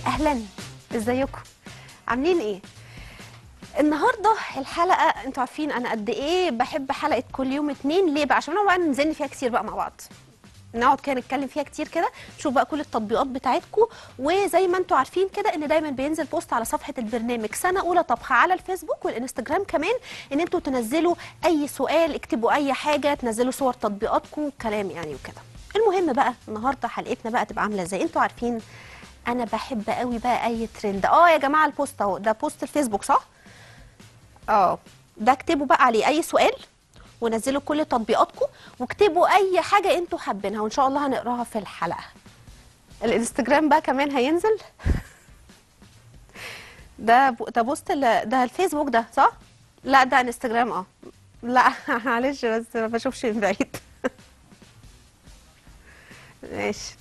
اهلا ازيكم عاملين ايه النهارده الحلقه انتوا عارفين انا قد ايه بحب حلقه كل يوم اتنين ليه بقى عشان نقعد بقى نزن فيها كتير بقى مع بعض نقعد كده نتكلم فيها كتير كده نشوف بقى كل التطبيقات بتاعتكم وزي ما انتوا عارفين كده ان دايما بينزل بوست على صفحه البرنامج سنه اولى طبخه على الفيسبوك والانستجرام كمان ان انتوا تنزلوا اي سؤال اكتبوا اي حاجه تنزلوا صور تطبيقاتكم كلام يعني وكده المهم بقى النهارده حلقتنا بقى تبقى عامله ازاي انتوا عارفين انا بحب قوي بقى اي ترند اه يا جماعه البوست اهو ده بوست الفيسبوك صح اه ده اكتبوا بقى عليه اي سؤال ونزلوا كل تطبيقاتكم واكتبوا اي حاجه انتوا حابينها وان شاء الله هنقراها في الحلقه الانستجرام بقى كمان هينزل ده بو- ده بوست ال- ده الفيسبوك ده صح لا ده انستجرام اه لا معلش بس ما بشوفش من بعيد ماشي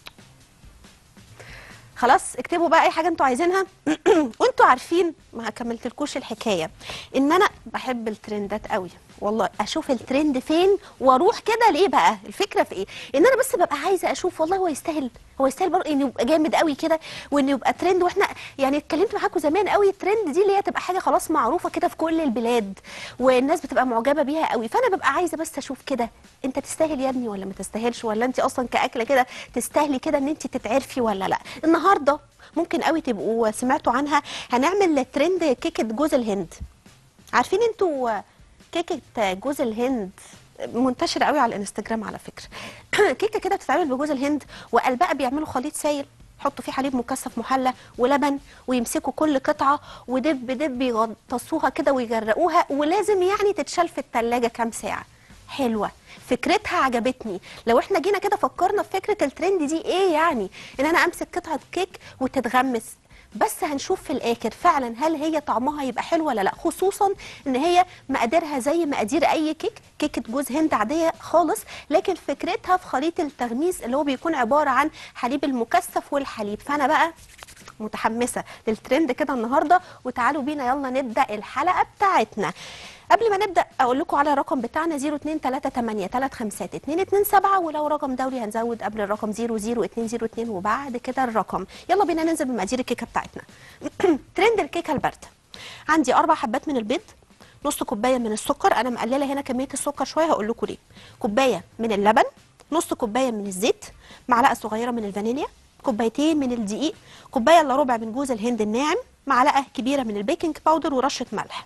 خلاص اكتبوا بقى اي حاجه انتوا عايزينها وانتوا عارفين ما كملتلكوش الحكايه ان انا بحب الترندات قوي والله اشوف الترند فين واروح كده ليه بقى الفكره في ايه ان انا بس ببقى عايزه اشوف والله هو يستاهل هو يستاهل برضه انه يبقى جامد قوي كده وانه يبقى ترند واحنا يعني اتكلمت معاكم زمان قوي الترند دي اللي هي تبقى حاجه خلاص معروفه كده في كل البلاد والناس بتبقى معجبه بيها قوي فانا ببقى عايزه بس اشوف كده انت تستاهل يا ابني ولا ما تستاهلش ولا انت اصلا كاكله كده تستاهلي كده ان انت تتعرفي ولا لا النهارده ممكن قوي تبقوا سمعتوا عنها هنعمل ترند كيكه جوز الهند عارفين انتوا كيكه جوز الهند منتشره قوي على الانستجرام على فكره كيكه كده بتتعمل بجوز الهند وقلبها بيعملوا خليط سايل يحطوا فيه حليب مكثف محلى ولبن ويمسكوا كل قطعه ودب دب يغطسوها كده ويغرقوها ولازم يعني تتشال في التلاجة كام ساعه حلوه فكرتها عجبتني لو احنا جينا كده فكرنا في فكره الترند دي ايه يعني ان انا امسك قطعه كيك وتتغمس بس هنشوف في الاخر فعلا هل هي طعمها يبقى حلو ولا لا خصوصا ان هي مقاديرها زي مقادير اي كيك كيكه جوز هند عاديه خالص لكن فكرتها في خليط التغميس اللي هو بيكون عباره عن حليب المكثف والحليب فانا بقى متحمسه للترند كده النهارده وتعالوا بينا يلا نبدا الحلقه بتاعتنا قبل ما نبدا اقول لكم على الرقم بتاعنا 023835227 ولو رقم دولي هنزود قبل الرقم 00202 وبعد كده الرقم يلا بينا ننزل بمقادير الكيكه بتاعتنا ترند الكيكه البارده عندي اربع حبات من البيض نص كوبايه من السكر انا مقلله هنا كميه السكر شويه هقول لكم ليه كوبايه من اللبن نص كوبايه من الزيت معلقه صغيره من الفانيليا كوبايتين من الدقيق كوبايه الا ربع من جوز الهند الناعم معلقه كبيره من البيكنج باودر ورشه ملح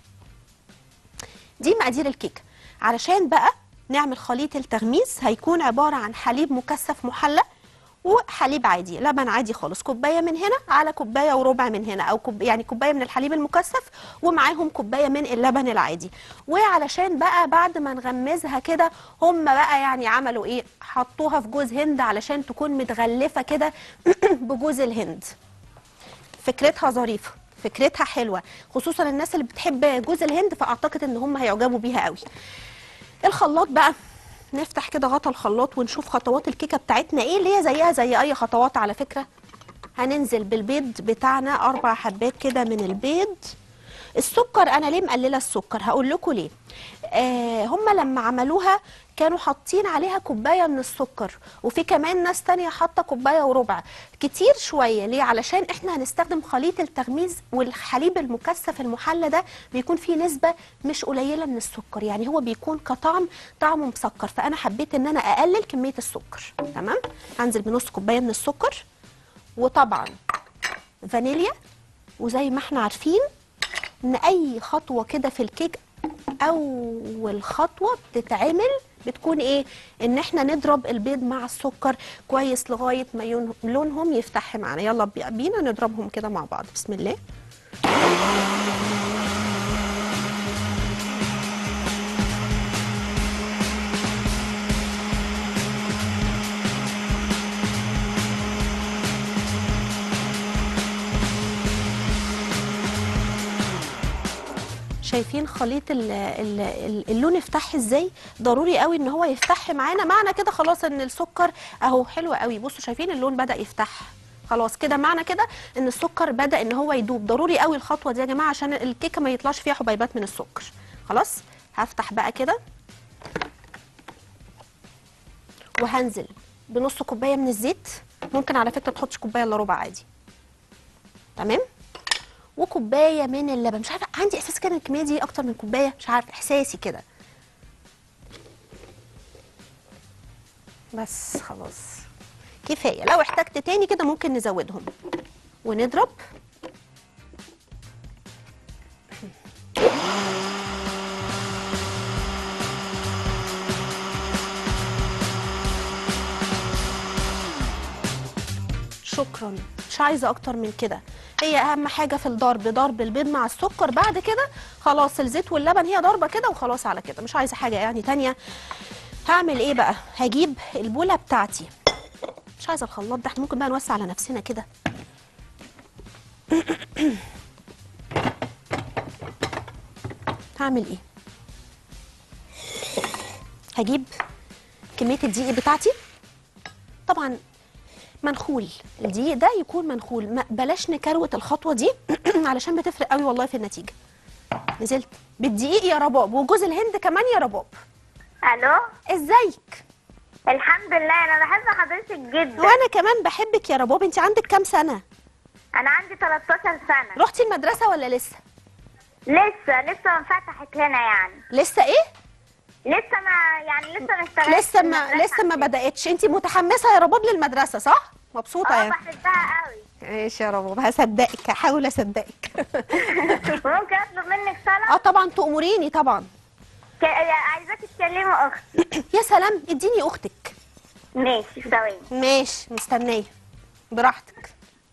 دي مقادير الكيكه علشان بقى نعمل خليط التغميس هيكون عباره عن حليب مكثف محلى وحليب عادي لبن عادي خالص كوبايه من هنا على كوبايه وربع من هنا او كوب يعني كوبايه من الحليب المكثف ومعاهم كوبايه من اللبن العادي وعلشان بقى بعد ما نغمزها كده هم بقى يعني عملوا ايه حطوها في جوز هند علشان تكون متغلفه كده بجوز الهند فكرتها ظريفه فكرتها حلوه خصوصا الناس اللي بتحب جوز الهند فاعتقد ان هم هيعجبوا بيها قوي الخلاط بقى نفتح كده غطا الخلاط ونشوف خطوات الكيكه بتاعتنا ايه اللي هي زيها زي اي خطوات على فكره هننزل بالبيض بتاعنا اربع حبات كده من البيض السكر انا ليه مقلله السكر هقول لكم ليه آه هم لما عملوها كانوا حاطين عليها كوبايه من السكر وفي كمان ناس تانية حاطه كوبايه وربع كتير شويه ليه علشان احنا هنستخدم خليط التغميز والحليب المكثف المحلى ده بيكون فيه نسبه مش قليله من السكر يعني هو بيكون كطعم طعمه مسكر فانا حبيت ان انا اقلل كميه السكر تمام هنزل بنص كوبايه من السكر وطبعا فانيليا وزي ما احنا عارفين ان اي خطوه كده في الكيك اول خطوه بتتعمل بتكون ايه ان احنا نضرب البيض مع السكر كويس لغايه ما يون- لونهم يفتح معانا يلا بي- بينا نضربهم كده مع بعض بسم الله شايفين خليط ال ال ال اللون يفتح ازاي ضروري قوي ان هو يفتح معانا معنى كده خلاص ان السكر اهو حلو قوي بصوا شايفين اللون بدا يفتح خلاص كده معنى كده ان السكر بدا ان هو يدوب ضروري قوي الخطوه دي يا جماعه عشان الكيكه ما يطلعش فيها حبيبات من السكر خلاص هفتح بقى كده وهنزل بنص كوبايه من الزيت ممكن على فكره تحطش كوبايه الا ربع عادي تمام وكوبايه من اللبن مش عارفه عندي احساس كده ان الكميه دي اكتر من كوبايه مش عارفه احساسي كده بس خلاص كفايه لو احتجت تاني كده ممكن نزودهم ونضرب شكرا مش عايزه اكتر من كده هي اهم حاجه في الضرب ضرب البيض مع السكر بعد كده خلاص الزيت واللبن هي ضربه كده وخلاص على كده مش عايزه حاجه يعني تانية هعمل ايه بقى هجيب البوله بتاعتي مش عايزه الخلاط ده احنا ممكن بقى نوسع على نفسنا كده هعمل ايه هجيب كميه الدقيق بتاعتي طبعا منخول الدقيق ده يكون منخول ما بلاش نكروت الخطوه دي علشان بتفرق قوي والله في النتيجه نزلت بالدقيق يا رباب وجوز الهند كمان يا رباب الو ازيك الحمد لله انا بحب حضرتك جدا وانا كمان بحبك يا رباب انت عندك كام سنه انا عندي 13 سنه رحتي المدرسه ولا لسه لسه لسه ما فتحت هنا يعني لسه ايه لسه ما يعني لسه ما اشتغلتش لسه في ما المدرسة. لسه ما بداتش انت متحمسه يا رباب للمدرسه صح مبسوطه اه يعني بحبها قوي ماشي يا رباب هصدقك هحاول اصدقك ممكن اطلب منك اه طلب طبعا تأمريني طبعا ك... عايزاكي تكلمي اختي يا سلام اديني اختك ماشي ثواني ماشي مستنيه براحتك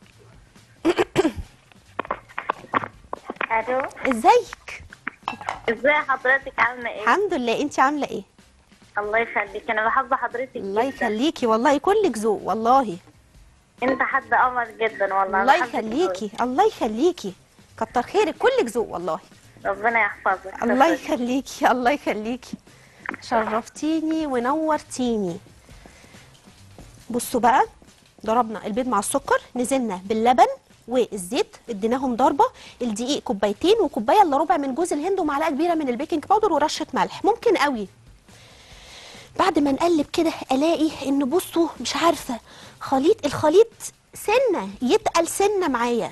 الو ازيك ازاي حضرتك عامله ايه الحمد لله انت عامله ايه الله يخليك انا بحب حضرتك الله جدا. يخليكي والله كلك ذوق والله انت حد قمر جدا والله الله بحبك يخليكي الله يخليكي كتر خيرك كلك ذوق والله قوي. ربنا يحفظك الله يخليكي الله يخليكي شرفتيني ونورتيني بصوا بقى ضربنا البيض مع السكر نزلنا باللبن والزيت اديناهم ضربه الدقيق كوبايتين وكوبايه الا ربع من جوز الهند ومعلقه كبيره من البيكنج باودر ورشه ملح ممكن قوي بعد ما نقلب كده الاقي ان بصوا مش عارفه خليط الخليط سنه يتقل سنه معايا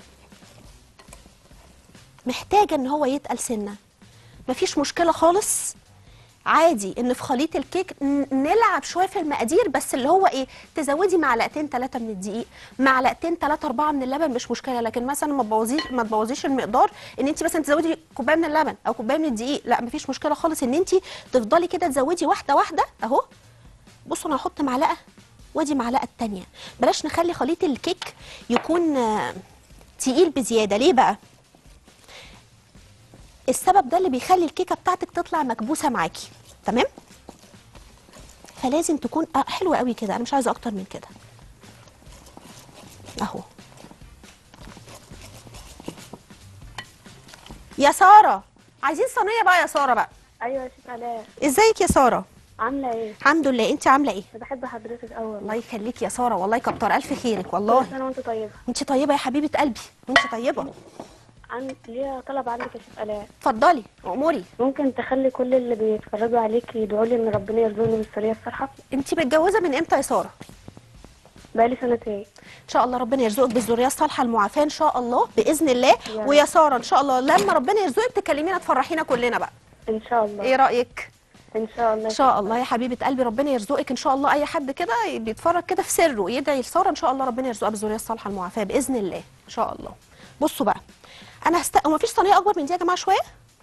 محتاجه ان هو يتقل سنه مفيش مشكله خالص عادي ان في خليط الكيك ن- نلعب شويه في المقادير بس اللي هو ايه تزودي معلقتين ثلاثه من الدقيق معلقتين ثلاثه اربعه من اللبن مش مشكله لكن مثلا ما تبوظيش ما تبوظيش المقدار ان انت مثلا تزودي كوبايه من اللبن او كوبايه من الدقيق لا مفيش مشكله خالص ان انت تفضلي كده تزودي واحده واحده اهو بصوا انا هحط معلقه وادي معلقه التانية بلاش نخلي خليط الكيك يكون آه، تقيل بزياده ليه بقى السبب ده اللي بيخلي الكيكه بتاعتك تطلع مكبوسه معاكي تمام فلازم تكون آه حلوه قوي كده انا مش عايزه اكتر من كده اهو يا ساره عايزين صينيه بقى يا ساره بقى ايوه يا شيخ علاء ازيك يا ساره عامله ايه الحمد لله انت عامله ايه انا بحب حضرتك قوي الله يخليك يا ساره والله كتر الف خيرك والله كل سنه وانت طيبه انت طيبه يا حبيبه قلبي انت طيبه عن ليا طلب عندك يا شيخ علاء اتفضلي اموري ممكن تخلي كل اللي بيتفرجوا عليك يدعوا لي ان ربنا يرزقني بالسريه الصالحه انت متجوزه من امتى يا ساره بقالي سنتين ان شاء الله ربنا يرزقك بالذريه الصالحه المعافاه ان شاء الله باذن الله رب. ويا ساره ان شاء الله لما ربنا يرزقك تكلمينا تفرحينا كلنا بقى ان شاء الله ايه رايك ان شاء الله ان شاء الله يا حبيبه قلبي ربنا يرزقك ان شاء الله اي حد كده بيتفرج كده في سره يدعي لساره ان شاء الله ربنا يرزقها بالذريه الصالحه المعافاه باذن الله ان شاء الله بصوا بقى انا هست وما فيش صينيه اكبر من دي يا جماعه شويه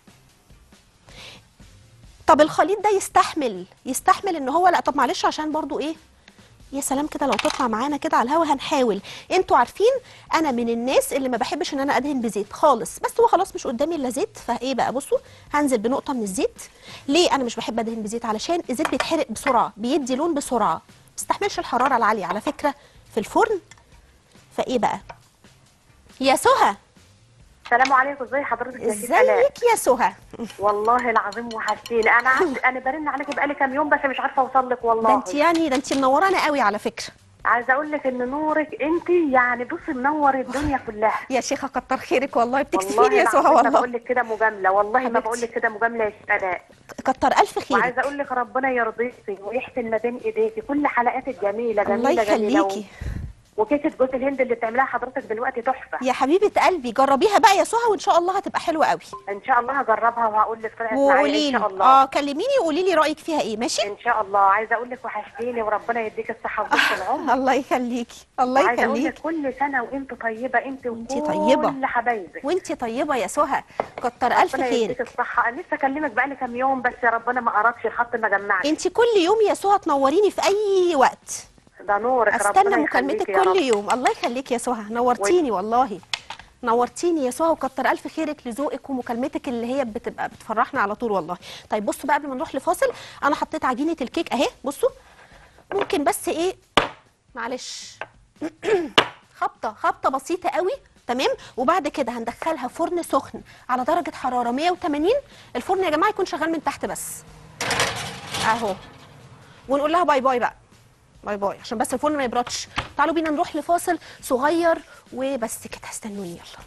طب الخليط ده يستحمل يستحمل ان هو لا طب معلش عشان برضو ايه يا سلام كده لو تطلع معانا كده على الهوا هنحاول انتوا عارفين انا من الناس اللي ما بحبش ان انا ادهن بزيت خالص بس هو خلاص مش قدامي الا زيت فايه بقى بصوا هنزل بنقطه من الزيت ليه انا مش بحب ادهن بزيت علشان الزيت بيتحرق بسرعه بيدي لون بسرعه ما بيستحملش الحراره العاليه على فكره في الفرن فايه بقى يا سهى السلام عليكم ازي حضرتك يا شيخ علاء ازيك يا سهى والله العظيم وحشتيني انا عارف انا برن عليكي بقالي كام يوم بس مش عارفه اوصل لك ده والله انت يعني ده انت منورانا قوي على فكره عايزه اقول لك ان نورك انت يعني بصي منور الدنيا كلها يا شيخه كتر خيرك والله والله بتكسفيني يا سهى العظيم ما والله بقول لك كده مجامله والله ما حبيبتي. بقول لك كده مجامله يا شيخ علاء كتر الف خيرك وعايزه اقول لك ربنا يرضيكي ويحسن ما بين ايديكي كل حلقاتك جميله الله جميله جميله يخليكي وكيكه جوز الهند اللي بتعملها حضرتك دلوقتي تحفه يا حبيبه قلبي جربيها بقى يا سهى وان شاء الله هتبقى حلوه قوي ان شاء الله هجربها وهقول لك طلعت معايا وقولي ان لي شاء الله اه كلميني وقولي لي رايك فيها ايه ماشي ان شاء الله عايزه اقول لك وحشتيني وربنا يديك الصحه وطول العمر الله يخليكي الله عايزه اقول لك يخليكي كل سنه وانت طيبه انت وانت وكل طيبة. حبايبك وانتي طيبه يا سهى كتر الف ربنا يديك خيرك الصحه انا لسه اكلمك بقالي كام يوم بس يا ربنا ما قربش الخط ما جمعش انتي كل يوم يا سهى تنوريني في اي وقت ده نورك استنى ربنا مكالمتك يخليك يا كل رب. يوم الله يخليك يا سهى نورتيني والله نورتيني يا سهى وكتر الف خيرك لذوقك ومكالمتك اللي هي بتبقى بتفرحنا على طول والله طيب بصوا بقى قبل ما نروح لفاصل انا حطيت عجينه الكيك اهي بصوا ممكن بس ايه معلش خبطه خبطه بسيطه قوي تمام وبعد كده هندخلها فرن سخن على درجه حراره 180 الفرن يا جماعه يكون شغال من تحت بس اهو ونقول لها باي باي بقى باي باي عشان بس الفرن ما يبردش تعالوا بينا نروح لفاصل صغير وبس كده استنوني يلا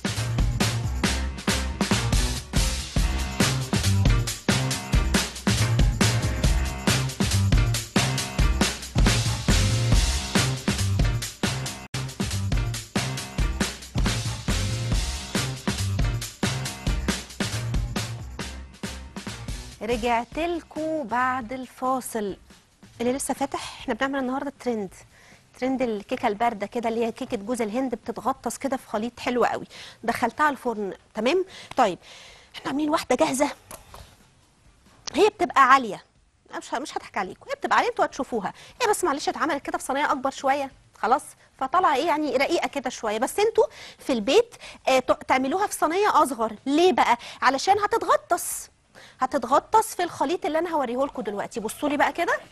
رجعت لكم بعد الفاصل اللي لسه فاتح احنا بنعمل النهارده ترند ترند الكيكه البارده كده اللي هي كيكه جوز الهند بتتغطس كده في خليط حلو قوي دخلتها الفرن تمام طيب احنا عاملين واحده جاهزه هي بتبقى عاليه أنا مش مش هضحك عليكم هي بتبقى عاليه انتوا هتشوفوها هي بس معلش اتعملت كده في صينيه اكبر شويه خلاص فطالعه ايه يعني رقيقه كده شويه بس انتوا في البيت اه ت- تعملوها في صينيه اصغر ليه بقى علشان هتتغطس هتتغطس في الخليط اللي انا هوريه لكم دلوقتي بصوا لي بقى كده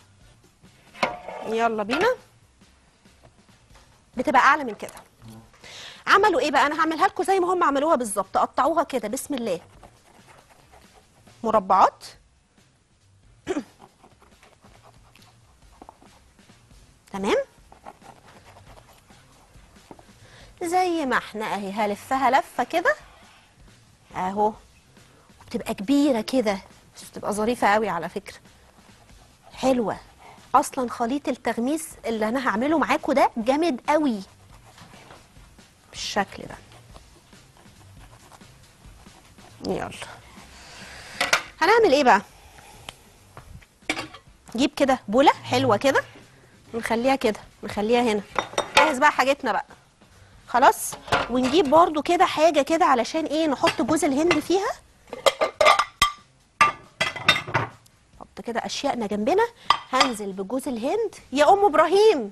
يلا بينا بتبقى اعلى من كده عملوا ايه بقى انا هعملها لكم زي ما هم عملوها بالظبط قطعوها كده بسم الله مربعات تمام زي ما احنا اهي هلفها لفه كده اهو بتبقى كبيره كده بس بتبقى ظريفه قوي على فكره حلوه اصلا خليط التغميس اللي انا هعمله معاكم ده جامد قوي بالشكل ده يلا هنعمل ايه بقى نجيب كده بوله حلوه كده نخليها كده نخليها هنا جهز بقى حاجتنا بقى خلاص ونجيب برضو كده حاجه كده علشان ايه نحط جوز الهند فيها نحط كده اشيائنا جنبنا هنزل بجوز الهند يا ام ابراهيم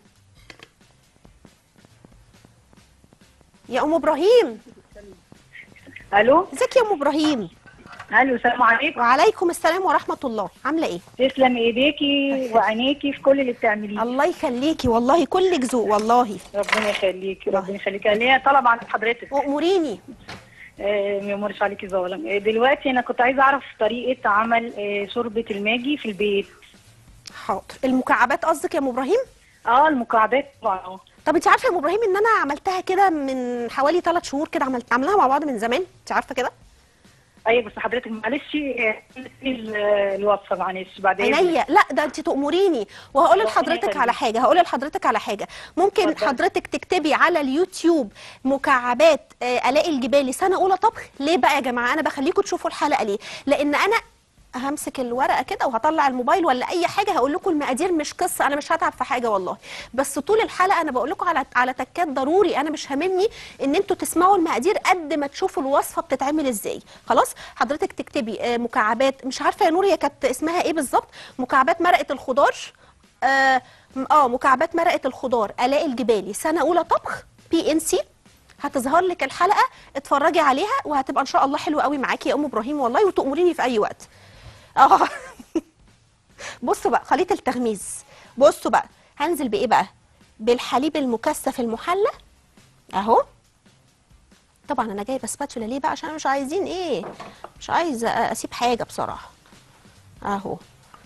يا ام ابراهيم الو ازيك يا ام ابراهيم الو السلام عليكم وعليكم السلام ورحمه الله عامله ايه تسلم ايديكي وعينيكي في كل اللي بتعمليه الله يخليكي والله كلك ذوق والله ربنا يخليكي ربنا يخليكي انا ليا طلب عند حضرتك واموريني آه، ما يمرش عليكي ظالم آه، دلوقتي انا كنت عايزه اعرف طريقه عمل آه، شوربه الماجي في البيت حاضر المكعبات قصدك يا ام ابراهيم اه المكعبات طبعا اه طب انت عارفه يا ام ابراهيم ان انا عملتها كده من حوالي ثلاث شهور كده عملت عاملاها مع بعض من زمان انت عارفه كده ايوه بس حضرتك معلش آه، ال- الوصفه معلش بعدين عينيا لا ده انت تأمريني وهقول ربنا لحضرتك يخليك. على حاجه هقول لحضرتك على حاجه ممكن اتفضلي. حضرتك تكتبي على اليوتيوب مكعبات آه، الاء الجبالي سنه اولى طبخ ليه بقى يا جماعه انا بخليكم تشوفوا الحلقه ليه لان انا همسك الورقه كده وهطلع الموبايل ولا اي حاجه هقول لكم المقادير مش قصه انا مش هتعب في حاجه والله بس طول الحلقه انا بقول لكم على على تكات ضروري انا مش هاممني ان انتوا تسمعوا المقادير قد ما تشوفوا الوصفه بتتعمل ازاي خلاص حضرتك تكتبي آه، مكعبات مش عارفه يا نور هي كانت اسمها ايه بالظبط مكعبات مرقه الخضار اه م- اه مكعبات مرقه الخضار الاء الجبالي سنه اولى طبخ بي ان سي هتظهر لك الحلقه اتفرجي عليها وهتبقى ان شاء الله حلوه قوي معاكي يا ام ابراهيم والله وتأمريني في اي وقت اه بصوا بقى خليط التغميز بصوا بقى هنزل بايه بقى بالحليب المكثف المحلى اهو طبعا انا جايبه سباتشولا ليه بقى عشان مش عايزين ايه مش عايزه اسيب حاجه بصراحه اهو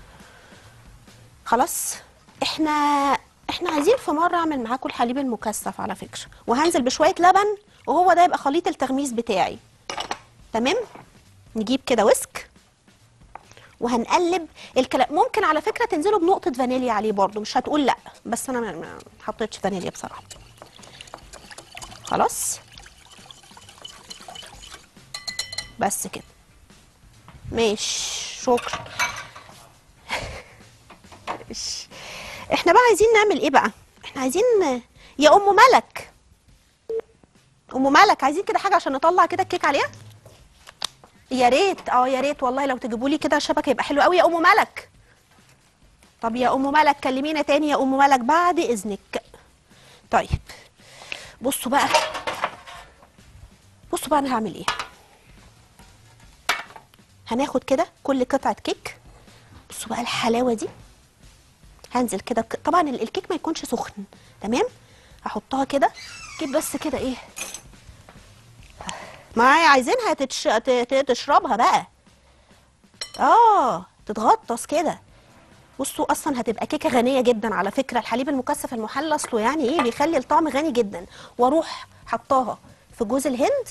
خلاص احنا احنا عايزين في مره اعمل معاكم الحليب المكثف على فكره وهنزل بشويه لبن وهو ده يبقى خليط التغميز بتاعي تمام نجيب كده ويسك وهنقلب الكلام ممكن على فكره تنزلوا بنقطه فانيليا عليه برضو مش هتقول لا بس انا ما- ما حطيتش فانيليا بصراحه خلاص بس كده ماشي شكرا ماشي. احنا بقى عايزين نعمل ايه بقى احنا عايزين يا ام ملك ام ملك عايزين كده حاجه عشان نطلع كده الكيك عليها يا ريت اه يا ريت والله لو تجيبوا لي كده شبكه يبقى حلو قوي يا ام ملك طب يا ام ملك كلمينا تاني يا ام ملك بعد اذنك طيب بصوا بقى بصوا بقى انا هعمل ايه هناخد كده كل قطعه كيك بصوا بقى الحلاوه دي هنزل كده بك... طبعا ال- الكيك ما يكونش سخن تمام هحطها كده جيب بس كده ايه معايا عايزينها تتش... ت- ت- تشربها بقى اه تتغطس كده بصوا اصلا هتبقى كيكه غنيه جدا على فكره الحليب المكثف المحلى اصله يعني ايه بيخلي الطعم غني جدا واروح حطاها في جوز الهند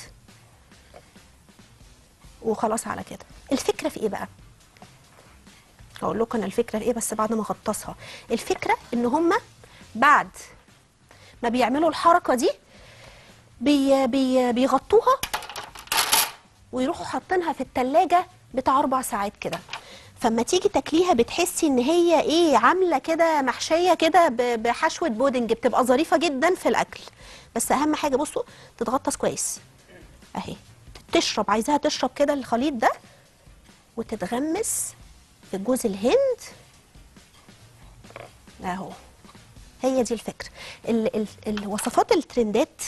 وخلاص على كده الفكره في ايه بقى هقول لكم انا الفكره في ايه بس بعد ما اغطسها الفكره ان هما بعد ما بيعملوا الحركه دي بي بي بيغطوها ويروحوا حاطينها في التلاجة بتاع اربع ساعات كده فما تيجي تاكليها بتحسي ان هي ايه عامله كده محشيه كده ب- بحشوه بودنج بتبقى ظريفه جدا في الاكل بس اهم حاجه بصوا تتغطس كويس اهي تشرب عايزاها تشرب كده الخليط ده وتتغمس في جوز الهند اهو هي دي الفكره ال ال الوصفات الترندات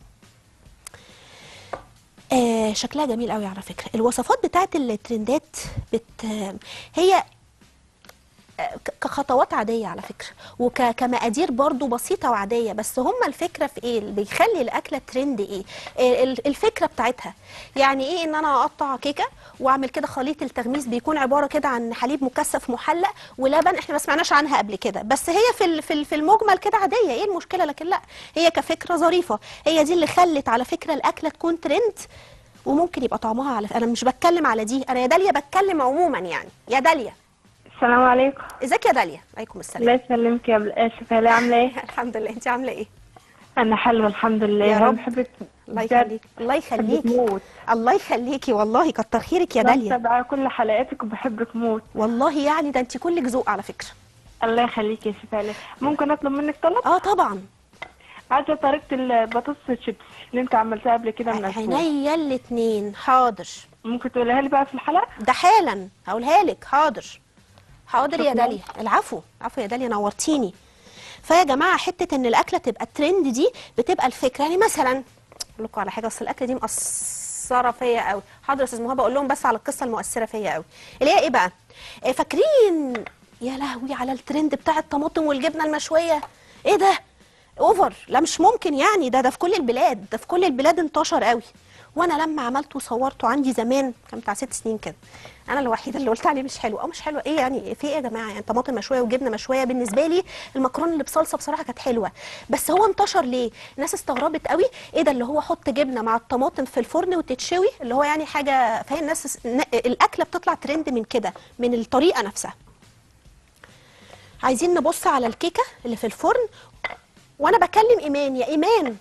آه شكلها جميل قوي على فكره الوصفات بتاعت الترندات بت هي ك- كخطوات عادية على فكرة وكمقادير برضو بسيطة وعادية بس هما الفكرة في ايه اللي بيخلي الأكلة ترند ايه ال- الفكرة بتاعتها يعني ايه ان انا اقطع كيكة واعمل كده خليط التغميس بيكون عبارة كده عن حليب مكثف محلى ولبن احنا ما سمعناش عنها قبل كده بس هي في ال- في ال- في المجمل كده عادية ايه المشكلة لكن لا هي كفكرة ظريفة هي دي اللي خلت على فكرة الأكلة تكون ترند وممكن يبقى طعمها على انا مش بتكلم على دي انا يا داليا بتكلم عموما يعني يا داليا السلام عليكم ازيك يا داليا عليكم السلام الله يسلمك يا اسف هلا عامله ايه الحمد لله انت عامله ايه انا حلوه الحمد لله يا أنا رب. بحبك الله بجد. يخليك الله بحبك يخليكي موت الله يخليكي والله كتر خيرك يا داليا بتابع كل حلقاتك وبحبك موت والله يعني ده انت كلك ذوق على فكره الله يخليك يا سيف هلا ممكن اطلب منك طلب اه طبعا عايزه طريقه البطاطس الشيبسي اللي انت عملتها قبل كده من اسبوع عينيا الاتنين حاضر ممكن تقولها لي بقى في الحلقه ده حالا هقولها لك حاضر حاضر يا شكراً. داليا العفو العفو يا داليا نورتيني فيا جماعه حته ان الاكله تبقى ترند دي بتبقى الفكره يعني مثلا اقول لكم على حاجه اصل الاكله دي مأثره فيا قوي حاضر يا استاذ مهاب بقول لهم بس على القصه المؤثره فيا قوي اللي هي ايه بقى إيه فاكرين يا لهوي على الترند بتاع الطماطم والجبنه المشويه ايه ده اوفر لا مش ممكن يعني ده ده في كل البلاد ده في كل البلاد انتشر قوي وانا لما عملته وصورته عندي زمان كان بتاع ست سنين كده انا الوحيده اللي قلت عليه مش حلو اه مش حلوه ايه يعني في ايه يا جماعه يعني طماطم مشويه وجبنه مشويه بالنسبه لي المكرونه اللي بصلصه بصراحه كانت حلوه بس هو انتشر ليه الناس استغربت قوي ايه ده اللي هو حط جبنه مع الطماطم في الفرن وتتشوي اللي هو يعني حاجه فهي الناس الاكله بتطلع ترند من كده من الطريقه نفسها عايزين نبص على الكيكه اللي في الفرن وانا بكلم ايمان يا ايمان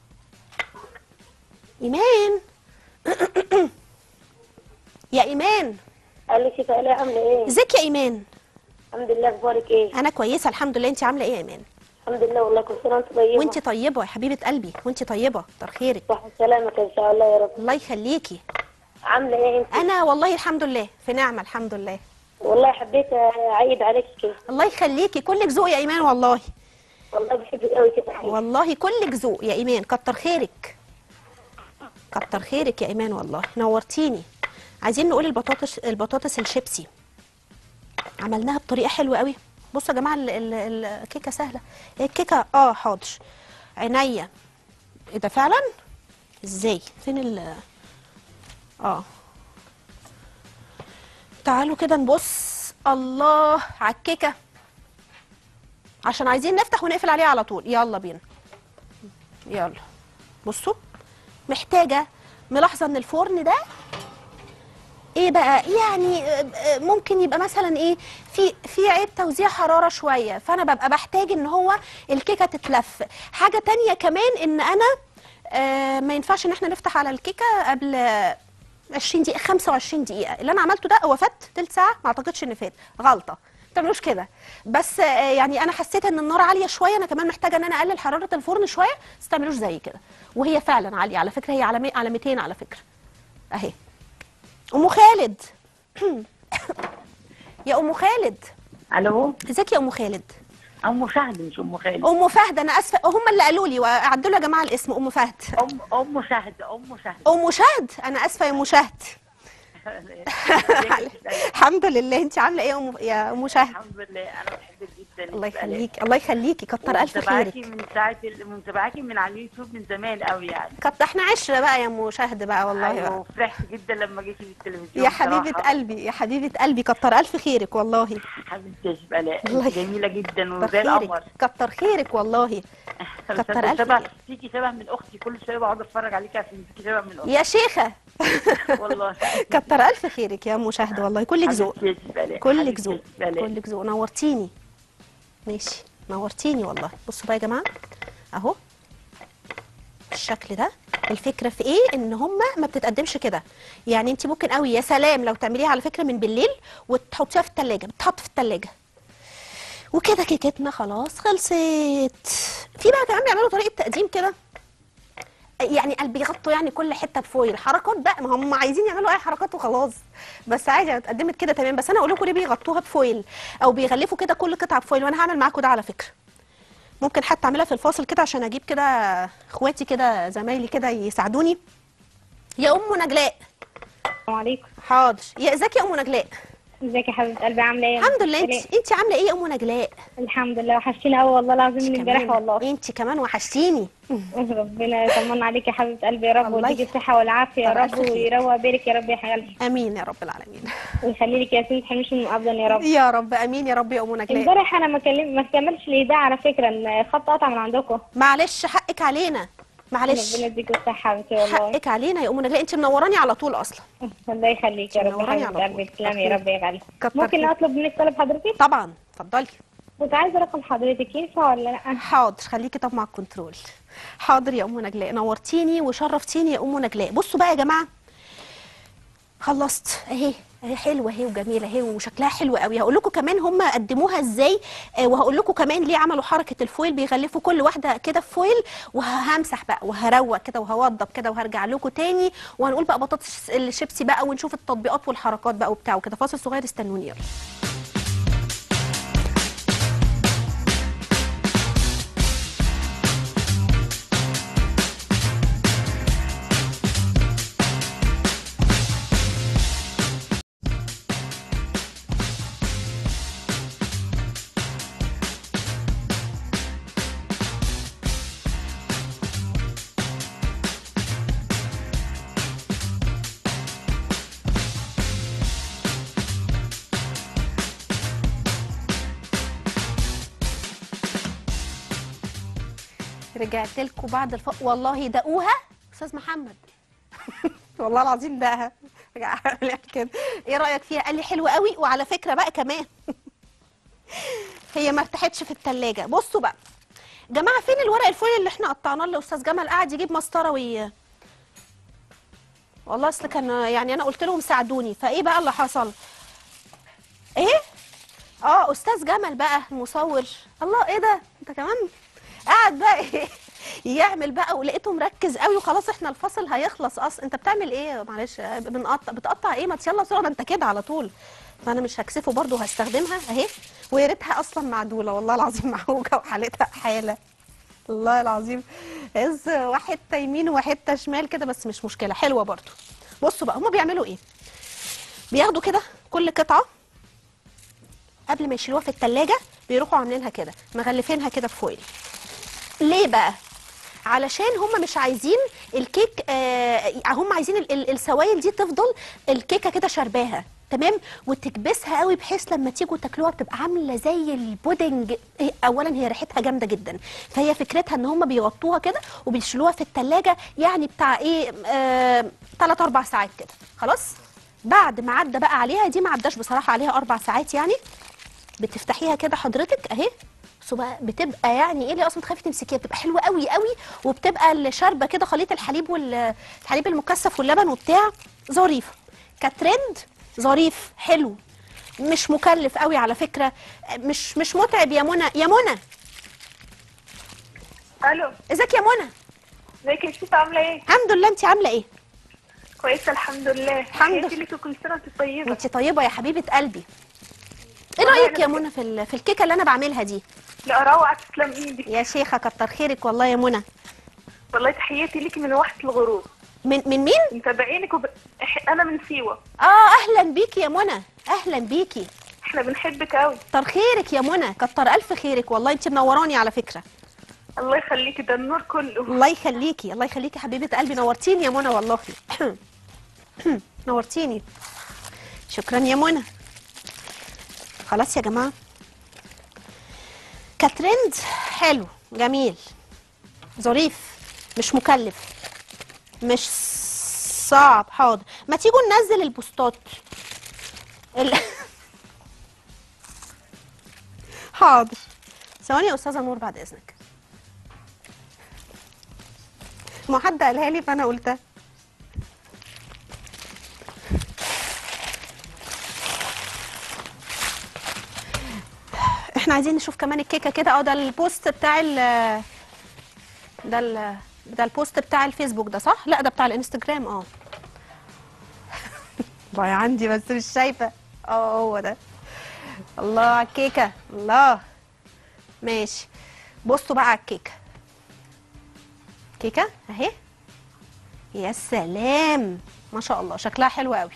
ايمان يا ايمان قال لي سيف هلا عامله ايه ازيك يا ايمان الحمد لله اخبارك ايه انا كويسه الحمد لله انت عامله ايه يا ايمان الحمد لله والله كل سنه وانت طيبه وانت طيبه يا حبيبه قلبي وانت طيبه كتر خيرك صح سلامك ان شاء الله يا رب الله يخليكي عامله ايه انت انا والله الحمد لله في نعمه الحمد لله والله حبيت اعيد عليك كده الله يخليكي كلك ذوق يا ايمان والله والله بحبك قوي كده والله كلك ذوق يا ايمان كتر خيرك كتر خيرك يا ايمان والله نورتيني عايزين نقول البطاطس البطاطس الشيبسي عملناها بطريقه حلوه قوي بصوا يا جماعه ال- ال- الكيكه سهله الكيكه اه حاضر عينيا ايه ده فعلا ازاي فين ال اه تعالوا كده نبص الله على الكيكه عشان عايزين نفتح ونقفل عليها على طول يلا بينا يلا بصوا محتاجه ملاحظه ان الفرن ده ايه بقى يعني آه، آه، ممكن يبقى مثلا ايه في في عيب توزيع حراره شويه فانا ببقى بحتاج ان هو الكيكه تتلف حاجه تانية كمان ان انا آه ما ينفعش ان احنا نفتح على الكيكه قبل 20 دقيقه 25 دقيقه اللي انا عملته ده هو فات تلت ساعه ما اعتقدش ان فات غلطه ما تعملوش كده بس آه يعني انا حسيت ان النار عاليه شويه انا كمان محتاجه ان انا اقلل حراره الفرن شويه بس ما تعملوش زي كده وهي فعلا عاليه على فكره هي على مي- على 200 على فكره اهي ام خالد يا ام خالد الو ازيك يا ام خالد ام شهد مش ام خالد ام فهد انا اسفه هم اللي قالوا لي وعدوا لي يا جماعه الاسم ام فهد ام ام شهد ام شهد ام شهد انا اسفه يا ام شهد الحمد لله انت عامله ايه يا ام يا ام شهد الحمد لله انا بحبك جدا الله يخليكي الله يخليكي كتر الف متابعاكي خيرك من ساعه ال- متابعاكي من على اليوتيوب من زمان قوي يعني كتر احنا عشره بقى يا ام شهد بقى والله ايوه بقى. وفرحت جدا لما جيتي في التلفزيون يا حبيبه بصراحة. قلبي يا حبيبه قلبي كتر الف خيرك والله حبيبتي يا شبالاء الله انت جميله جدا كتر وزي القمر خيرك كتر خيرك والله كتر ألف شبه خير. فيكي شبه من اختي كل شويه بقعد اتفرج عليكي عشان فيكي شبه من اختي يا شيخه والله كتر الف خيرك يا ام شهد والله كلك ذوق حبيبتي يا شبالاء كلك حبيبتي ذوق يا شبالاء. كلك ذوق نورتيني ماشي نورتيني والله بصوا بقى يا جماعه اهو الشكل ده الفكره في ايه ان هما ما بتتقدمش كده يعني انت ممكن قوي يا سلام لو تعمليها على فكره من بالليل وتحطيها في التلاجة بتتحط في التلاجة وكده كيكتنا خلاص خلصت في بقى كمان بيعملوا طريقه تقديم كده يعني قال بيغطوا يعني كل حته بفويل حركات بقى ما هم عايزين يعملوا اي حركات وخلاص بس عادي يعني اتقدمت كده تمام بس انا اقول لكم ليه بيغطوها بفويل او بيغلفوا كده كل قطعه بفويل وانا هعمل معاكم ده على فكره ممكن حتى اعملها في الفاصل كده عشان اجيب كده اخواتي كده زمايلي كده يساعدوني يا ام نجلاء السلام عليكم حاضر يا ازيك يا ام نجلاء ازيك يا حبيبه قلبي عامله ايه الحمد لله انت انت عامله ايه يا ام نجلاء الحمد لله وحشتيني قوي والله العظيم من امبارح والله انت كمان وحشتيني ربنا يطمن عليك يا حبيبه قلبي يا رب الله ويديكي يخ- الصحه والعافيه يا طبعا رب ألف خير. ويروق بالك يا رب يا حبيبي امين يا رب العالمين ويخلي لك ياسين تحرميش من ابدا يا رب يا رب امين يا رب يا ام نجلاء امبارح انا ما كلم ما كملش الاذاعه على فكره ان الخط قطع من عندكم معلش حقك علينا معلش ربنا يديك الصحه حبيبتي والله حقك علينا يا ام نجلاء انت منوراني على طول اصلا الله يخليك يا رب منوراني يا على حبيبه طول. قلبي تسلمي يا رب يا غالي كتر ممكن خيرك. اطلب منك طلب حضرتك طبعا اتفضلي كنت عايزه رقم حضرتك ينفع ولا لا حاضر خليكي طب مع الكنترول حاضر يا ام نجلاء نورتيني وشرفتيني يا ام نجلاء بصوا بقى يا جماعه خلصت اهي اهي حلوه اهي وجميله اهي وشكلها حلو قوي هقول لكم كمان هم قدموها ازاي آه وهقول لكم كمان ليه عملوا حركه الفويل بيغلفوا كل واحده كده في فويل وهمسح بقى وهروق كده وهوضب كده وهرجع لكم تاني وهنقول بقى بطاطس الشيبسي بقى ونشوف التطبيقات والحركات بقى وبتاع وكده فاصل صغير استنوني يلا رجعت لكم بعد الف... والله دقوها استاذ محمد والله العظيم دقها رجع عمل كده ايه رايك فيها قال لي حلو قوي وعلى فكره بقى كمان هي ما ارتاحتش في التلاجة بصوا بقى جماعه فين الورق الفويل اللي احنا قطعناه اللي استاذ جمال قاعد يجيب مسطره وي والله اصل كان يعني انا قلت لهم ساعدوني فايه بقى اللي حصل ايه اه استاذ جمل بقى المصور الله ايه ده انت كمان قاعد بقى إيه؟ يعمل بقى ولقيته مركز قوي وخلاص احنا الفصل هيخلص اصلا انت بتعمل ايه معلش بنقطع بتقطع ايه ما يلا بسرعه ده انت كده على طول فانا مش هكسفه برضه هستخدمها اهي ويا ريتها اصلا معدوله والله العظيم معوجه وحالتها حاله والله العظيم عز وحته يمين وحته شمال كده بس مش مشكله حلوه برضه بصوا بقى هما بيعملوا ايه بياخدوا كده كل قطعه قبل ما يشيلوها في التلاجة بيروحوا عاملينها كده مغلفينها كده بفويل ليه بقى علشان هم مش عايزين الكيك آه هم عايزين ال- ال- السوائل دي تفضل الكيكه كده شرباها تمام وتكبسها قوي بحيث لما تيجوا تاكلوها بتبقى عامله زي البودنج إيه، اولا هي ريحتها جامده جدا فهي فكرتها ان هم بيغطوها كده وبيشيلوها في التلاجة يعني بتاع ايه 3 4 ساعات كده خلاص بعد ما عدى بقى عليها دي ما عداش بصراحه عليها اربع ساعات يعني بتفتحيها كده حضرتك اهي بصوا بقى بتبقى يعني ايه اللي اصلا تخافي تمسكيها بتبقى حلوه قوي قوي وبتبقى الشاربه كده خليط الحليب والحليب المكثف واللبن وبتاع ظريفه كترند ظريف حلو مش مكلف قوي على فكره مش مش متعب يا منى يا منى الو ازيك يا منى ازيك يا شيف عامله ايه الحمد لله انت عامله ايه كويسه الحمد لله الحمد تحياتي لله. لك وكل سنه وانت طيبه انت طيبه يا حبيبه قلبي ايه والله رايك أنا يا منى في ال- في الكيكه اللي انا بعملها دي لا روعه تسلم ايدك يا شيخه كتر خيرك والله يا منى والله تحياتي لك من وقت الغروب من من مين متابعينك وب... إح- انا من سيوه اه اهلا بيكي يا منى اهلا بيكي احنا بنحبك قوي كتر خيرك يا منى كتر الف خيرك والله انت منوراني على فكره الله يخليكي ده النور كله الله يخليكي الله يخليكي حبيبه قلبي نورتيني يا منى والله نورتيني شكرا يا منى خلاص يا جماعه كترند حلو جميل ظريف مش مكلف مش صعب حاضر ما تيجوا ننزل البوستات ال... حاضر ثواني يا استاذه نور بعد اذنك ما حد قالها لي فانا قلتها احنا عايزين نشوف كمان الكيكه كده اه ده البوست بتاع ال ده ال ده البوست بتاع الفيسبوك ده صح لا ده بتاع الانستجرام اه والله عندي بس مش شايفه اه هو ده الله على الكيكه الله ماشي بصوا بقى على الكيكه كيكه اهي يا سلام ما شاء الله شكلها حلو قوي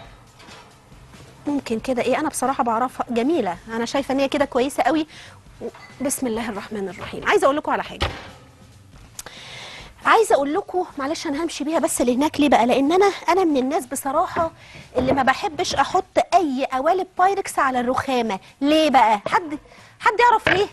ممكن كده ايه انا بصراحه بعرفها جميله انا شايفه ان هي كده كويسه قوي و- بسم الله الرحمن الرحيم عايزه اقول لكم على حاجه عايزه اقول لكم معلش انا همشي بيها بس لهناك ليه بقى لان انا انا من الناس بصراحه اللي ما بحبش احط اي قوالب بايركس على الرخامه ليه بقى حد حد يعرف ليه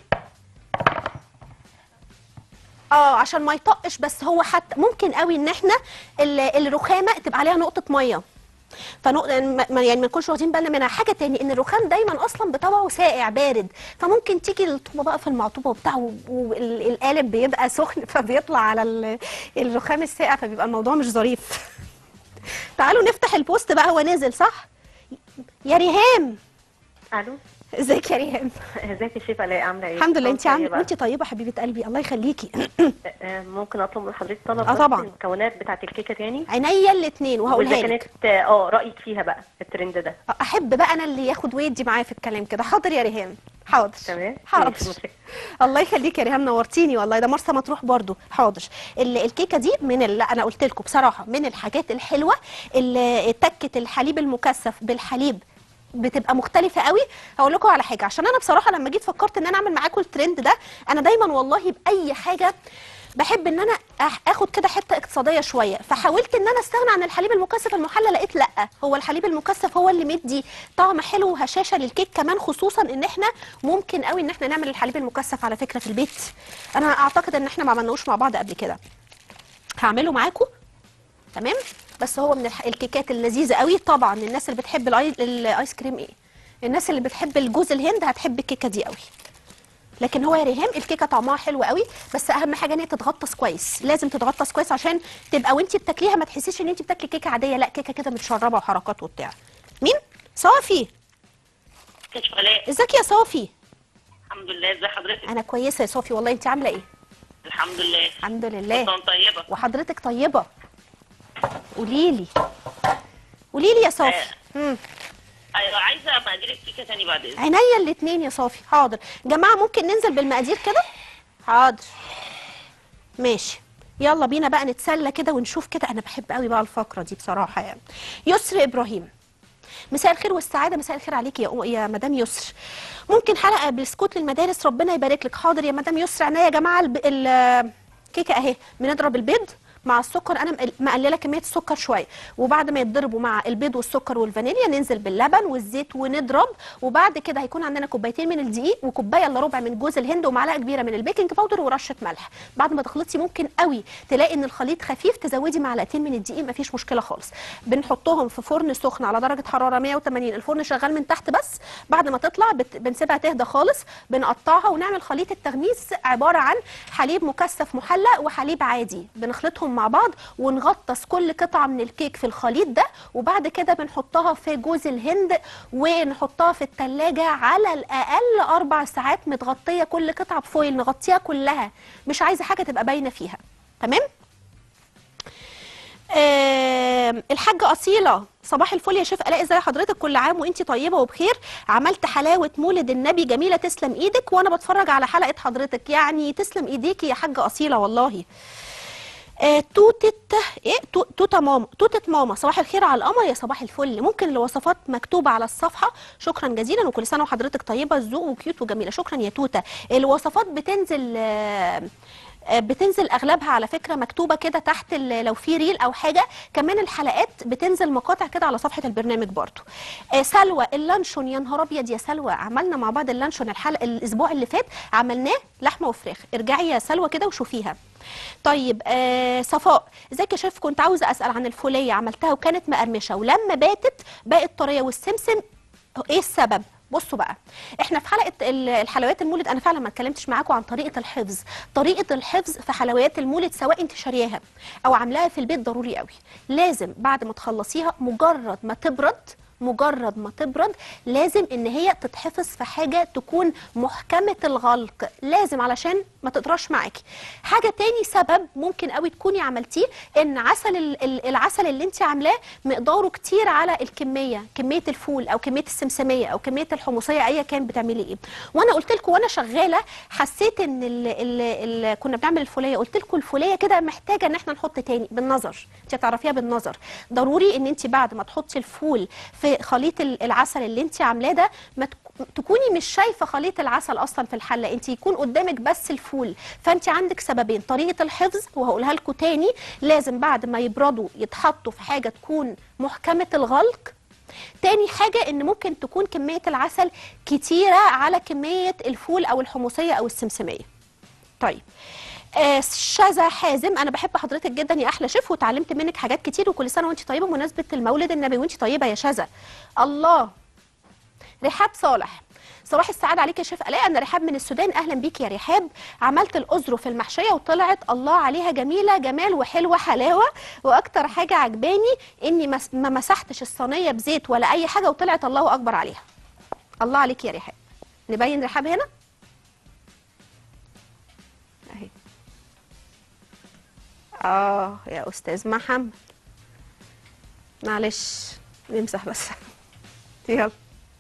اه عشان ما يطقش بس هو حتى ممكن قوي ان احنا ال- الرخامه تبقى عليها نقطه ميه فنق... ما- ما- يعني ما نكونش واخدين بالنا منها حاجه تاني ان الرخام دايما اصلا بطبعه ساقع بارد فممكن تيجي الطوبه بقى في المعطوبه وبتاع والقالب بيبقى سخن فبيطلع على ال- الرخام الساقع فبيبقى الموضوع مش ظريف تعالوا نفتح البوست بقى هو نازل صح يا ريهام الو ازيك يا ريهام ازيك يا شيف الاء عامله ايه الحمد لله انت عامله طيبة. وانت طيبه حبيبه قلبي الله يخليكي آه، ممكن اطلب من حضرتك طلب آه، بس طبعاً. المكونات بتاعه الكيكه تاني عينيا الاثنين وهقولها واذا لك كانت اه رايك فيها بقى الترند ده احب بقى انا اللي ياخد ويدي معايا في الكلام كده حاضر يا ريهام حاضر تمام حاضر ماشي، متشكرة. الله يخليك يا ريهام نورتيني والله ده مرسى مطروح برضو حاضر ال- الكيكه دي من اللي انا قلت لكم بصراحه من الحاجات الحلوه اللي تكه الحليب المكثف بالحليب بتبقى مختلفة قوي هقول لكم على حاجة عشان انا بصراحة لما جيت فكرت ان انا اعمل معاكم الترند ده انا دايما والله باي حاجة بحب ان انا أح- اخد كده حته اقتصاديه شويه فحاولت ان انا استغنى عن الحليب المكثف المحلى لقيت لا هو الحليب المكثف هو اللي مدي طعم حلو وهشاشه للكيك كمان خصوصا ان احنا ممكن قوي ان احنا نعمل الحليب المكثف على فكره في البيت انا اعتقد ان احنا ما عملناهوش مع بعض قبل كده هعمله معاكم تمام بس هو من الح- الكيكات اللذيذه قوي طبعا الناس اللي بتحب الاي الايس كريم ايه الناس اللي بتحب الجوز الهند هتحب الكيكه دي قوي لكن هو يا ريهام الكيكه طعمها حلو قوي بس اهم حاجه ان هي تتغطس كويس لازم تتغطس كويس عشان تبقى وانت بتاكليها ما تحسيش ان انت بتاكلي كيكه عاديه لا كيكه كده متشربه وحركات وبتاع مين صافي كشف علاء ازيك يا صافي الحمد لله ازي حضرتك انا كويسه يا صافي والله انت عامله ايه الحمد لله الحمد لله كنت طيبه وحضرتك طيبه قولي لي قولي لي يا صافي مم. ايوه عايزه مقادير الكيكه تاني بعد اذنك عينيا الاثنين يا صافي حاضر جماعه ممكن ننزل بالمقادير كده حاضر ماشي يلا بينا بقى نتسلى كده ونشوف كده انا بحب قوي بقى الفقره دي بصراحه يعني يسر ابراهيم مساء الخير والسعاده مساء الخير عليكي يا أم- يا مدام يسر ممكن حلقه بسكوت للمدارس ربنا يبارك لك حاضر يا مدام يسر عينيا يا جماعه الب... ال- الكيكه اهي بنضرب البيض مع السكر انا مقل- مقلله كميه السكر شويه وبعد ما يتضربوا مع البيض والسكر والفانيليا ننزل باللبن والزيت ونضرب وبعد كده هيكون عندنا كوبايتين من الدقيق وكوبايه الا ربع من جوز الهند ومعلقه كبيره من البيكنج باودر ورشه ملح بعد ما تخلطي ممكن قوي تلاقي ان الخليط خفيف تزودي معلقتين من الدقيق مفيش مشكله خالص بنحطهم في فرن سخن على درجه حراره 180 الفرن شغال من تحت بس بعد ما تطلع بت... بنسيبها تهدى خالص بنقطعها ونعمل خليط التغميس عباره عن حليب مكثف محلى وحليب عادي بنخلطهم مع بعض ونغطس كل قطعه من الكيك في الخليط ده وبعد كده بنحطها في جوز الهند ونحطها في التلاجة على الاقل اربع ساعات متغطيه كل قطعه بفويل نغطيها كلها مش عايزه حاجه تبقى باينه فيها تمام آم، الحاجة أصيلة صباح الفل يا شيف الاقي ازي حضرتك كل عام وانتي طيبه وبخير عملت حلاوه مولد النبي جميله تسلم ايدك وانا بتفرج على حلقه حضرتك يعني تسلم ايديكي يا حاجه اصيله والله آه توتة ايه تو- توتة ماما توتة ماما صباح الخير على القمر يا صباح الفل ممكن الوصفات مكتوبة على الصفحة شكرا جزيلا وكل سنة وحضرتك طيبة الذوق وكيوت وجميلة شكرا يا توتة الوصفات بتنزل آه آه، بتنزل اغلبها على فكره مكتوبه كده تحت ال- لو في ريل او حاجه كمان الحلقات بتنزل مقاطع كده على صفحه البرنامج برضو آه، سلوى اللانشون يا نهار ابيض يا سلوى عملنا مع بعض اللانشون الحلقه الاسبوع اللي فات عملناه لحمه وفراخ ارجعي يا سلوى كده وشوفيها طيب آه صفاء ازيك يا شيف كنت عاوزه اسال عن الفوليه عملتها وكانت مقرمشه ولما باتت بقت طريه والسمسم ايه السبب بصوا بقى احنا في حلقه ال- الحلويات المولد انا فعلا ما اتكلمتش معاكم عن طريقه الحفظ طريقه الحفظ في حلويات المولد سواء انت شارياها او عاملاها في البيت ضروري قوي لازم بعد ما تخلصيها مجرد ما تبرد مجرد ما تبرد لازم ان هي تتحفظ في حاجه تكون محكمه الغلق لازم علشان ما تطرش معاكي حاجه تاني سبب ممكن قوي تكوني عملتيه ان عسل ال- ال- العسل اللي انت عاملاه مقداره كتير على الكميه كميه الفول او كميه السمسميه او كميه الحمصيه ايا كان بتعملي ايه وانا قلت لكم وانا شغاله حسيت ان ال ال ال كنا بنعمل الفوليه قلت لكم الفوليه كده محتاجه ان احنا نحط تاني بالنظر انت هتعرفيها بالنظر ضروري ان انت بعد ما تحطي الفول في خليط ال- العسل اللي انت عاملاه ده ما تك- تكوني مش شايفه خليط العسل اصلا في الحله انت يكون قدامك بس الفول فانت عندك سببين طريقه الحفظ وهقولها لكم تاني لازم بعد ما يبردوا يتحطوا في حاجه تكون محكمه الغلق تاني حاجة ان ممكن تكون كمية العسل كتيرة على كمية الفول او الحمصية او السمسمية طيب آه شذا حازم انا بحب حضرتك جدا يا احلى شيف وتعلمت منك حاجات كتير وكل سنه وانت طيبه بمناسبه المولد النبوي وانت طيبه يا شذا الله رحاب صالح صباح السعادة عليك يا شيف الاء انا رحاب من السودان اهلا بيك يا رحاب عملت الاذرف المحشيه وطلعت الله عليها جميله جمال وحلوه حلاوه واكتر حاجه عجباني اني مس- ما مسحتش الصينيه بزيت ولا اي حاجه وطلعت الله اكبر عليها الله عليك يا رحاب نبين رحاب هنا اهي اه يا استاذ محمد معلش نمسح بس يلا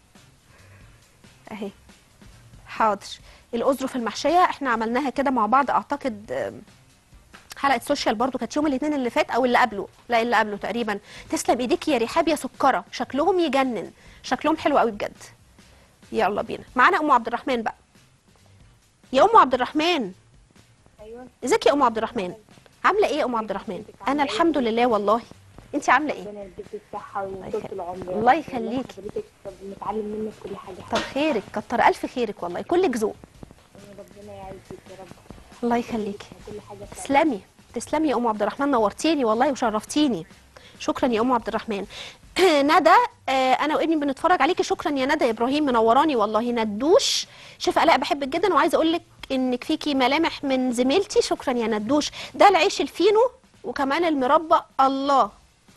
اهي حاضر الاذرف المحشيه احنا عملناها كده مع بعض اعتقد آم، حلقه سوشيال برضو كانت يوم الاثنين اللي فات او اللي قبله لا اللي قبله تقريبا تسلم ايديكي يا رحاب يا سكره شكلهم يجنن شكلهم حلو قوي بجد يلا بينا معانا ام عبد الرحمن بقى يا ام عبد الرحمن ايوه ازيك يا ام عبد الرحمن عامله ايه يا ام عبد الرحمن انا الحمد لله والله انت عامله ايه ربنا يديك الصحة وطول يخليك. العمر الله يخليكي. حضرتك بنتعلم منك كل حاجة طب خيرك كتر الف خيرك والله كلك ذوق ربنا يعزك يا رب الله يخليكي كل حاجة في تسلمي تسلمي يا ام عبد الرحمن نورتيني والله وشرفتيني شكرا يا ام عبد الرحمن ندى آه، انا وابني بنتفرج عليكي شكرا يا ندى يا ابراهيم منوراني والله ندوش شوف الاء بحبك جدا وعايزه اقول لك انك فيكي ملامح من زميلتي شكرا يا ندوش ده العيش الفينو وكمان المربى الله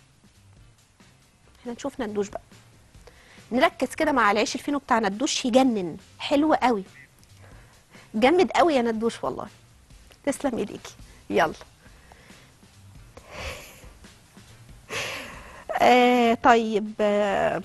احنا نشوف ندوش بقى نركز كده مع العيش الفينو بتاع ندوش يجنن حلو قوي جامد قوي يا ندوش والله تسلم ايديكي يلا آه طيب آه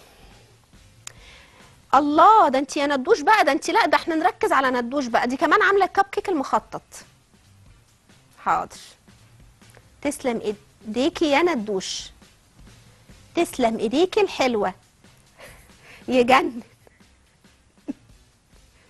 الله ده انت يا ندوش بقى ده انت لا ده احنا نركز على ندوش بقى دي كمان عامله الكب كيك المخطط حاضر تسلم ايديكي يا ندوش تسلم ايديكي الحلوه يجنن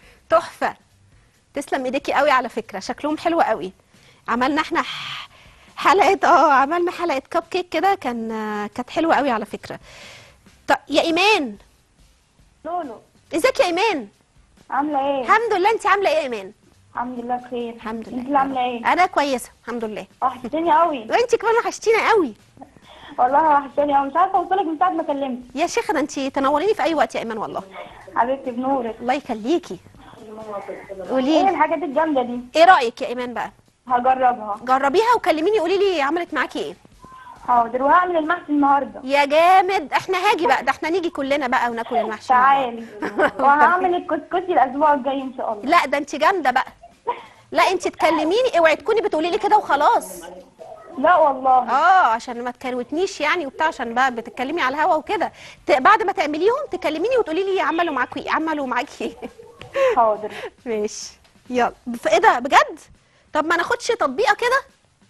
تحفه تسلم ايديكي قوي على فكره شكلهم حلو قوي عملنا احنا ح- حلقه اه عملنا حلقه كب كيك كده كان آه، كانت حلوه قوي على فكره طب يا ايمان لولو ازيك يا ايمان عامله ايه الحمد لله انت عامله ايه يا ايمان الحمد لله بخير الحمد لله انت اللي عامله ايه انا كويسه الحمد لله وحشتني قوي وانت كمان وحشتينا قوي والله وحشتني قوي مش عارفه اوصلك من ساعه ما كلمت يا شيخه ده انت تنوريني في اي وقت يا ايمان والله حبيبتي بنورك الله يخليكي قولي ايه لي الحاجات الجامده دي ايه رايك يا ايمان بقى هجربها جربيها وكلميني قولي لي عملت معاكي ايه حاضر وهعمل المحشي النهارده يا جامد احنا هاجي بقى ده احنا نيجي كلنا بقى وناكل المحشي مع بعض. تعالي وهعمل الكسكسي الاسبوع الجاي ان شاء الله لا ده انت جامده بقى لا انت تكلميني اوعي تكوني بتقولي لي كده وخلاص لا والله اه عشان ما تكروتنيش يعني وبتاع عشان بقى بتتكلمي على الهوا وكده ت- بعد ما تعمليهم تكلميني وتقولي لي عملوا معاكي ايه عملوا معاكي ايه حاضر ماشي يلا ف- ايه ده بجد طب ما ناخدش تطبيقه كده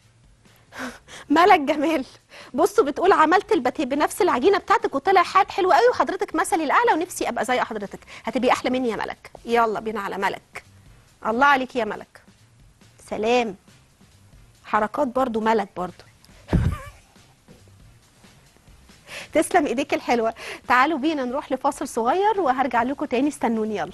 ملك جمال بصوا بتقول عملت الباتيه بنفس العجينه بتاعتك وطلع حال حلو قوي وحضرتك مثلي الاعلى ونفسي ابقى زي حضرتك هتبقي احلى مني يا ملك يلا بينا على ملك الله عليك يا ملك سلام حركات برضو ملك برضو تسلم ايديك الحلوه تعالوا بينا نروح لفاصل صغير وهرجع لكم تاني استنوني يلا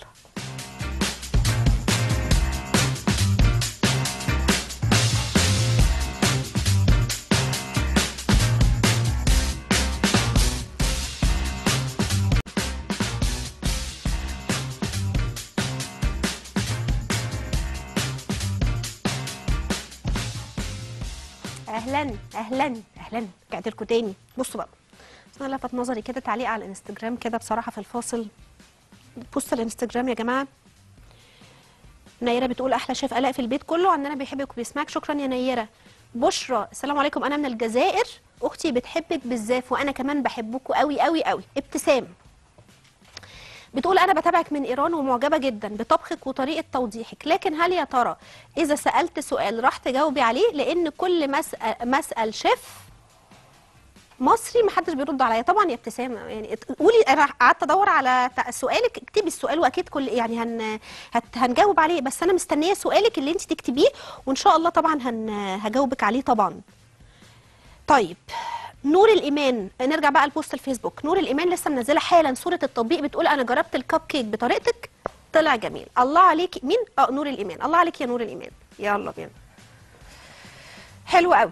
اهلا اهلا اهلا رجعت لكم تاني بصوا بقى بس انا لفت نظري كده تعليق على الانستجرام كده بصراحه في الفاصل بص الانستجرام يا جماعه نيره بتقول احلى شيف الاء في البيت كله عندنا بيحبك وبيسمعك شكرا يا نيره بشرى السلام عليكم انا من الجزائر اختي بتحبك بالزاف وانا كمان بحبكوا قوي قوي قوي ابتسام بتقول انا بتابعك من ايران ومعجبه جدا بطبخك وطريقه توضيحك لكن هل يا ترى اذا سالت سؤال راح تجاوبي عليه لان كل مسأل, مسأل شيف مصري محدش بيرد عليا طبعا يا ابتسام يعني ات- قولي انا قعدت ادور على تع- سؤالك اكتبي السؤال واكيد كل يعني هن هت هنجاوب عليه بس انا مستنيه سؤالك اللي انت تكتبيه وان شاء الله طبعا هن هجاوبك عليه طبعا طيب نور الايمان نرجع بقى لبوست الفيسبوك نور الايمان لسه منزله حالا صوره التطبيق بتقول انا جربت الكب كيك بطريقتك طلع جميل الله عليكي مين اه نور الايمان الله عليك يا نور الايمان يلا بينا حلو قوي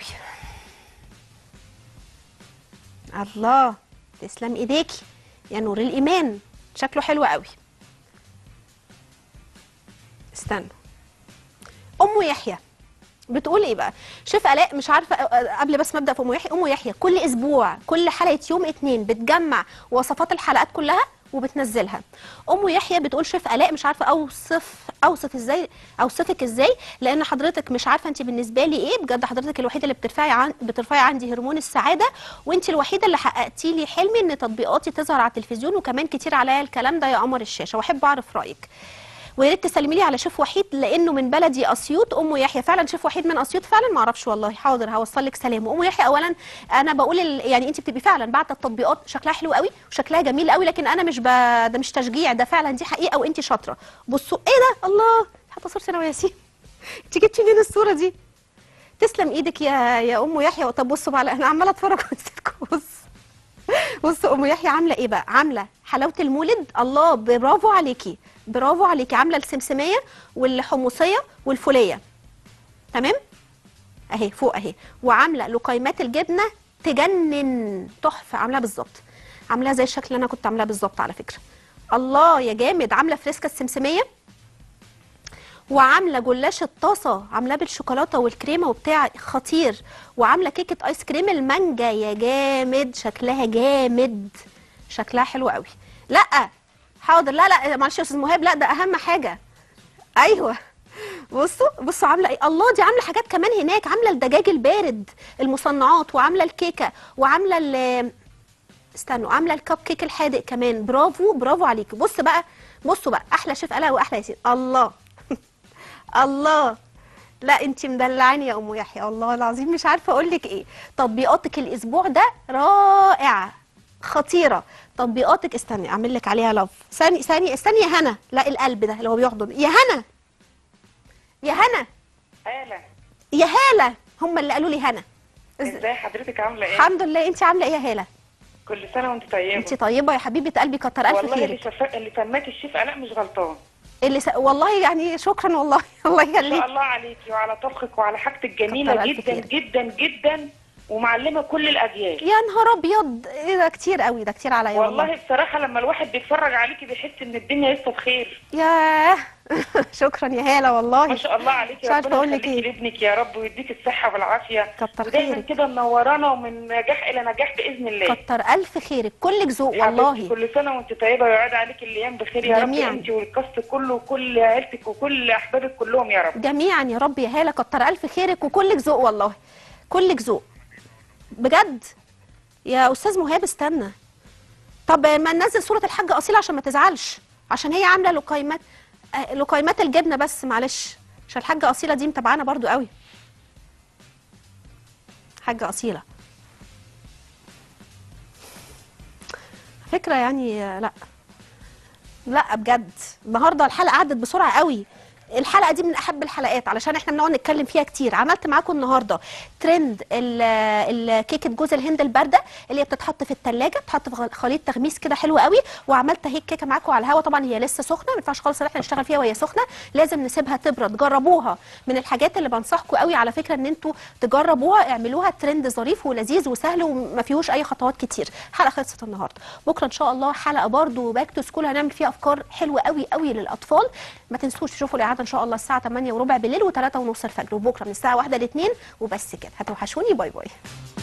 الله تسلم ايديكي يا نور الايمان شكله حلو قوي استنى ام يحيى بتقول ايه بقى شيف الاء مش عارفه أ- قبل بس ما ابدا في ام يحيى ام يحيى كل اسبوع كل حلقه يوم اتنين بتجمع وصفات الحلقات كلها وبتنزلها ام يحيى بتقول شيف الاء مش عارفه اوصف اوصف ازاي اوصفك ازاي لان حضرتك مش عارفه انت بالنسبه لي ايه بجد حضرتك الوحيده اللي بترفعي عن بترفعي عندي هرمون السعاده وانت الوحيده اللي حققتي لي حلمي ان تطبيقاتي تظهر على التلفزيون وكمان كتير عليا الكلام ده يا قمر الشاشه واحب اعرف رايك ويا ريت تسلمي لي على شيف وحيد لانه من بلدي اسيوط ام يحيى فعلا شيف وحيد من اسيوط فعلا ما اعرفش والله حاضر هوصل لك سلام وام يحيى اولا انا بقول ال... يعني انت بتبقي فعلا بعت التطبيقات شكلها حلو قوي وشكلها جميل قوي لكن انا مش ب... ده مش تشجيع ده فعلا دي حقيقه وانت شاطره بصوا ايه ده الله حتى صورتي انا وياسين انت جبتي منين الصوره دي تسلم ايدك يا يا ام يحيى طب بصوا بقى لا، انا عماله اتفرج ونسيتكم بص بصوا ام يحيى عامله ايه بقى عامله حلاوه المولد الله برافو عليكي برافو عليكي عامله السمسميه والحمصيه والفوليه تمام اهي فوق اهي وعامله لقيمات الجبنه تجنن تحفه عاملاها بالظبط عاملاها زي الشكل اللي انا كنت عاملاه بالظبط على فكره الله يا جامد عامله فريسكا السمسميه وعامله جلاش الطاسه عاملاه بالشوكولاته والكريمه وبتاع خطير وعامله كيكه ايس كريم المانجا يا جامد شكلها جامد شكلها حلو قوي لا حاضر لا لا معلش يا استاذ مهاب لا ده اهم حاجه ايوه بصوا بصوا عامله ايه الله دي عامله حاجات كمان هناك عامله الدجاج البارد المصنعات وعامله الكيكه وعامله ال استنوا عامله الكب كيك الحادق كمان برافو برافو عليكي بص بقى بصوا بقى احلى شيف الاء واحلى ياسين الله الله لا انت مدلعاني يا ام يحيى والله العظيم مش عارفه اقول لك ايه تطبيقاتك الاسبوع ده رائعه خطيره تطبيقاتك استني اعمل لك عليها لاف ثاني ثاني استني يا هنا لا القلب ده اللي هو بيحضن يا هنا يا هنا هالة يا هاله هم اللي قالوا لي هنا ازاي حضرتك عامله ايه الحمد لله انت عامله ايه يا هاله كل سنه وانت طيبه انت طيبه يا حبيبه قلبي كتر الف والله اللي, خيرك شف... اللي سماك الشيف الاء مش غلطان اللي س... والله يعني شكرا والله الله ما شاء يخليك الله عليكي وعلى طبخك وعلى حاجتك كتر جميله ألف جدا خيرك. جدا جدا ومعلمه كل الاجيال يا نهار ابيض ايه ده كتير قوي ده كتير عليا والله والله بصراحه لما الواحد بيتفرج عليكي بيحس ان الدنيا لسه بخير ياه شكرا يا هاله والله ما شاء الله عليكي مش عارفة ربنا أقول لك يخليكي إيه. لابنك يا رب ويديك الصحه والعافيه كتر ودايما خيرك. كده منورانا ومن نجاح الى نجاح باذن الله كتر الف خيرك كلك ذوق حبيبتي، والله كل سنه وانت طيبه ويعاد عليك الايام بخير يا رب جميعاً. انت والكاست كله وكل عيلتك وكل احبابك كلهم يا رب جميعا يا رب يا هاله كتر الف خيرك وكلك ذوق والله كلك ذوق بجد يا استاذ مهاب استنى طب ما ننزل صوره الحاجه اصيله عشان ما تزعلش عشان هي عامله لقيمات آه، لقيمات الجبنه بس معلش عشان الحاجه اصيله دي متابعانا برضو قوي حاجه اصيله فكره يعني آه، لا لا بجد النهارده الحلقه عدت بسرعه قوي الحلقه دي من احب الحلقات علشان احنا بنقعد نتكلم فيها كتير عملت معاكم النهارده ترند ال- الكيكه جوز الهند البارده اللي هي بتتحط في الثلاجه بتتحط في خليط تغميس كده حلو قوي وعملت اهي الكيكه معاكم على الهوا طبعا هي لسه سخنه ما ينفعش خالص ان احنا نشتغل فيها وهي سخنه لازم نسيبها تبرد جربوها من الحاجات اللي بنصحكم قوي على فكره ان انتوا تجربوها اعملوها ترند ظريف ولذيذ وسهل وما فيهوش اي خطوات كتير الحلقه خلصت النهارده بكره ان شاء الله حلقه برضو باك تو سكول هنعمل فيها افكار حلوه قوي قوي للاطفال ما تنسوش تشوفوا الاعاده ان شاء الله الساعه 8 وربع بالليل و3 ونص الفجر وبكره من الساعه 1 ل 2 وبس كده هتوحشوني باي باي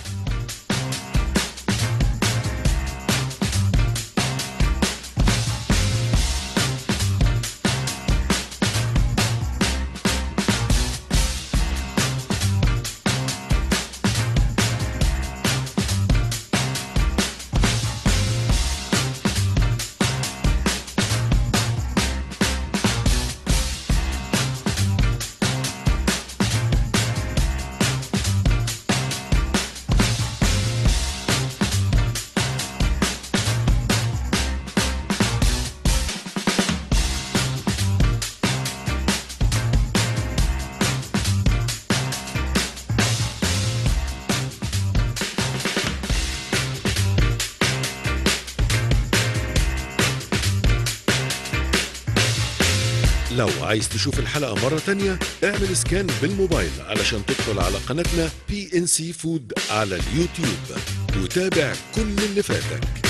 لو عايز تشوف الحلقة مرة تانية اعمل سكان بالموبايل علشان تدخل على قناتنا بي ان سي فود على اليوتيوب وتابع كل اللي فاتك